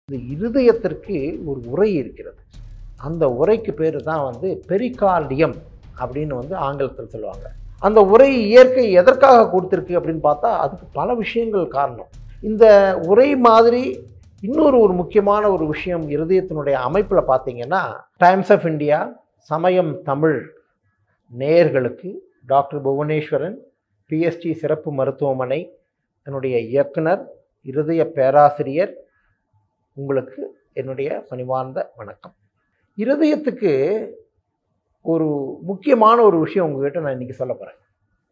இந்த இருதயத்திற்கு ஒரு உரை இருக்கிறது அந்த உரைக்கு பேர் தான் வந்து பெரிகார்டியம் அப்படின்னு வந்து ஆங்கிலத்தில் சொல்லுவாங்க அந்த உரை இயற்கை எதற்காக கொடுத்துருக்கு அப்படின்னு பார்த்தா அதுக்கு பல விஷயங்கள் காரணம் இந்த உரை மாதிரி இன்னொரு ஒரு முக்கியமான ஒரு விஷயம் இருதயத்தினுடைய அமைப்பில் பார்த்தீங்கன்னா டைம்ஸ் ஆஃப் இந்தியா சமயம் தமிழ் நேயர்களுக்கு டாக்டர் புவனேஸ்வரன் பிஎஸ்டி சிறப்பு மருத்துவமனை என்னுடைய இயக்குனர் இருதய பேராசிரியர் உங்களுக்கு என்னுடைய பணிவார்ந்த வணக்கம் இருதயத்துக்கு ஒரு முக்கியமான ஒரு விஷயம் உங்ககிட்ட நான் இன்றைக்கி சொல்ல போகிறேன்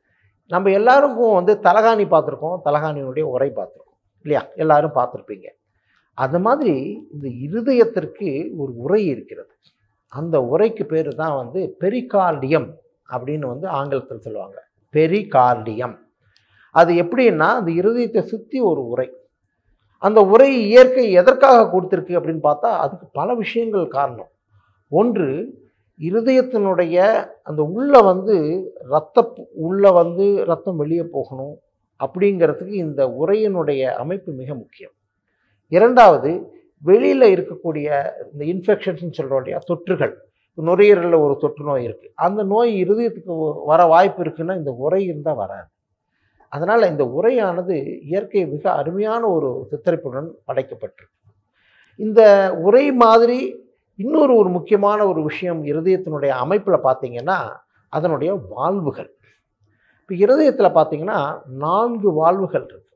நம்ம எல்லாருக்கும் வந்து தலகாணி பார்த்துருக்கோம் தலகாணியினுடைய உரை பார்த்துருக்கோம் இல்லையா எல்லாரும் பார்த்துருப்பீங்க அது மாதிரி இந்த இருதயத்திற்கு ஒரு உரை இருக்கிறது அந்த உரைக்கு பேர் தான் வந்து பெரிகார்டியம் அப்படின்னு வந்து ஆங்கிலத்தில் சொல்லுவாங்க பெரிகார்டியம் அது எப்படின்னா அந்த இருதயத்தை சுற்றி ஒரு உரை அந்த உரை இயற்கை எதற்காக கொடுத்துருக்கு அப்படின்னு பார்த்தா அதுக்கு பல விஷயங்கள் காரணம் ஒன்று இருதயத்தினுடைய அந்த உள்ள வந்து ரத்த உள்ள வந்து ரத்தம் வெளியே போகணும் அப்படிங்கிறதுக்கு இந்த உரையினுடைய அமைப்பு மிக முக்கியம் இரண்டாவது வெளியில் இருக்கக்கூடிய இந்த இன்ஃபெக்ஷன்ஸ்னு சொல்கிறோம் இல்லையா தொற்றுகள் நுரையீரலில் ஒரு தொற்று நோய் இருக்குது அந்த நோய் இருதயத்துக்கு வர வாய்ப்பு இருக்குன்னா இந்த உரை இருந்தால் வராது அதனால் இந்த உரையானது இயற்கை மிக அருமையான ஒரு சித்தரிப்புடன் படைக்கப்பட்டிருக்கு இந்த உரை மாதிரி இன்னொரு ஒரு முக்கியமான ஒரு விஷயம் இருதயத்தினுடைய அமைப்பில் பார்த்தீங்கன்னா அதனுடைய வாழ்வுகள் இப்போ இருதயத்தில் பார்த்தீங்கன்னா நான்கு வாழ்வுகள் இருக்கு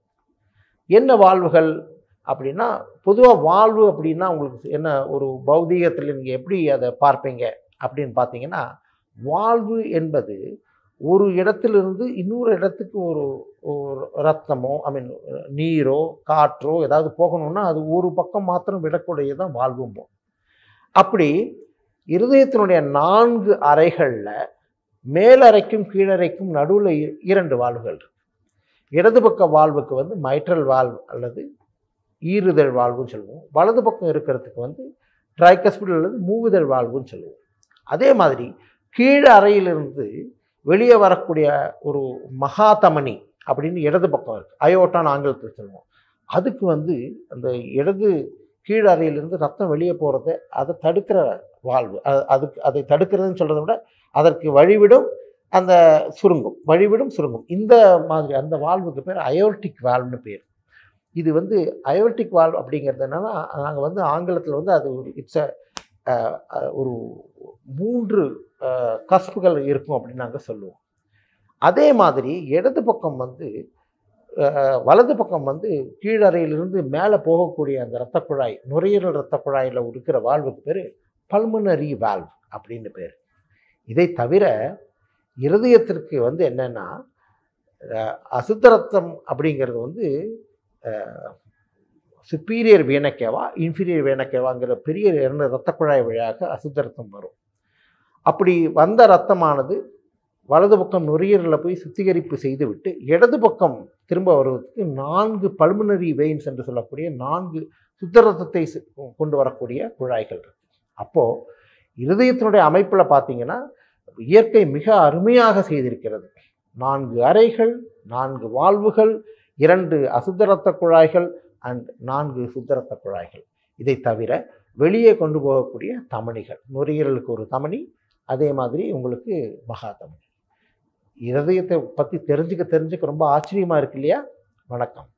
என்ன வாழ்வுகள் அப்படின்னா பொதுவாக வாழ்வு அப்படின்னா உங்களுக்கு என்ன ஒரு பௌதீகத்தில் நீங்கள் எப்படி அதை பார்ப்பீங்க அப்படின்னு பார்த்தீங்கன்னா வாழ்வு என்பது ஒரு இடத்திலிருந்து இன்னொரு இடத்துக்கு ஒரு ஒரு ரத்தமோ ஐ மீன் நீரோ காற்றோ ஏதாவது போகணும்னா அது ஒரு பக்கம் மாத்திரம் விடக்கூடியதான் வாழ்வும்போம் அப்படி இருதயத்தினுடைய நான்கு அறைகளில் மேலறைக்கும் கீழறைக்கும் நடுவில் இரண்டு வாழ்வுகள் இருக்கு இடது பக்க வாழ்வுக்கு வந்து மைட்ரல் வாழ்வு அல்லது ஈறுதல் வாழ்வுன்னு சொல்லுவோம் வலது பக்கம் இருக்கிறதுக்கு வந்து ட்ரைகஸ்பிடல் அல்லது மூவுதல் வாழ்வுன்னு சொல்லுவோம் அதே மாதிரி கீழ் அறையிலிருந்து வெளியே வரக்கூடிய ஒரு மகாதமனி அப்படின்னு இடது பக்கம் இருக்குது அயோட்டான்னு ஆங்கிலத்தில் சொல்லுவோம் அதுக்கு வந்து அந்த இடது கீழ் அறையிலிருந்து ரத்தம் வெளியே போகிறத அதை தடுக்கிற வாழ்வு அது அதுக்கு அதை தடுக்கிறதுன்னு சொல்கிறத விட அதற்கு வழிவிடும் அந்த சுருங்கும் வழிவிடும் சுருங்கும் இந்த மாதிரி அந்த வாழ்வுக்கு பேர் அயோட்டிக் வால்வ்னு பேர் இது வந்து அயோட்டிக் வால்வ் அப்படிங்கிறது என்னென்னா நாங்கள் வந்து ஆங்கிலத்தில் வந்து அது ஒரு இட்ஸ் ஒரு மூன்று கஸ்புகள் இருக்கும் அப்படின்னு நாங்கள் சொல்லுவோம் அதே மாதிரி இடது பக்கம் வந்து வலது பக்கம் வந்து கீழறையிலிருந்து மேலே போகக்கூடிய அந்த இரத்த குழாய் நுரையீரல் இரத்த குழாயில் இருக்கிற வாழ்வுக்கு பேர் பல்மனரி வால்வ் அப்படின்னு பேர் இதை தவிர இருதயத்திற்கு வந்து என்னென்னா அசுத்த ரத்தம் அப்படிங்கிறது வந்து சுப்பீரியர் வேனக்கேவா இன்ஃபீரியர் வேனக்கேவாங்கிற பெரிய இரண்டு இரத்த குழாய் வழியாக அசுத்த ரத்தம் வரும் அப்படி வந்த ரத்தமானது வலது பக்கம் நுரையீரலில் போய் சுத்திகரிப்பு செய்துவிட்டு இடது பக்கம் திரும்ப வருவதற்கு நான்கு பல்முனரி வெயின்ஸ் என்று சொல்லக்கூடிய நான்கு சுத்த ரத்தத்தை கொண்டு வரக்கூடிய குழாய்கள் இருக்கு அப்போது இருதயத்தினுடைய அமைப்பில் பார்த்தீங்கன்னா இயற்கை மிக அருமையாக செய்திருக்கிறது நான்கு அறைகள் நான்கு வாழ்வுகள் இரண்டு அசுத்தரத்த குழாய்கள் அண்ட் நான்கு சுத்தரத்த குழாய்கள் இதை தவிர வெளியே கொண்டு போகக்கூடிய தமணிகள் நுரையீரலுக்கு ஒரு தமனி அதே மாதிரி உங்களுக்கு மகா தமனி இருதயத்தை பற்றி தெரிஞ்சுக்க தெரிஞ்சுக்க ரொம்ப ஆச்சரியமாக இருக்கு இல்லையா வணக்கம்